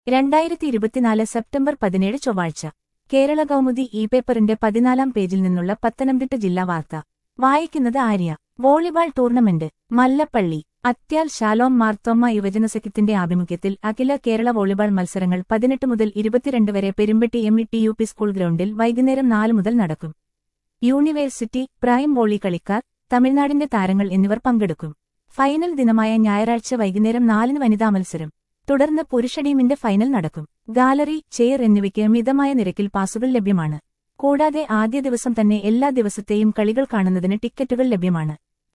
രണ്ടായിരത്തി ഇരുപത്തിനാല് സെപ്റ്റംബർ പതിനേഴ് ചൊവ്വാഴ്ച കേരള കൗമുദി ഇ പേപ്പറിന്റെ പതിനാലാം പേജിൽ നിന്നുള്ള പത്തനംതിട്ട ജില്ലാ വാർത്ത വായിക്കുന്നത് Arya volleyball tournament Mallappally Athyal Shalom Marthoma യുവജന സഖ്യത്തിന്റെ ആഭിമുഖ്യത്തിൽ അഖില കേരള വോളിബാൾ മത്സരങ്ങൾ പതിനെട്ട് മുതൽ ഇരുപത്തിരണ്ട് വരെ Perumpatty M E T U P school ഗ്രൗണ്ടിൽ വൈകുന്നേരം നാല് മുതൽ നടക്കും യൂണിവേഴ്സിറ്റി പ്രൈം വോളി കളിക്കാർ തമിഴ്നാടിന്റെ താരങ്ങൾ എന്നിവർ പങ്കെടുക്കും ഫൈനൽ ദിനമായ ഞായറാഴ്ച വൈകുന്നേരം നാലിന് വനിതാ മത്സരം തുടർന്ന് പുരുഷ ടീമിന്റെ ഫൈനൽ നടക്കും ഗാലറി ചെയർ എന്നിവയ്ക്ക് മിതമായ നിരക്കിൽ പാസുകൾ ലഭ്യമാണ് കൂടാതെ ആദ്യ ദിവസം തന്നെ എല്ലാ ദിവസത്തെയും കളികൾ കാണുന്നതിന് ടിക്കറ്റുകൾ ലഭ്യമാണ്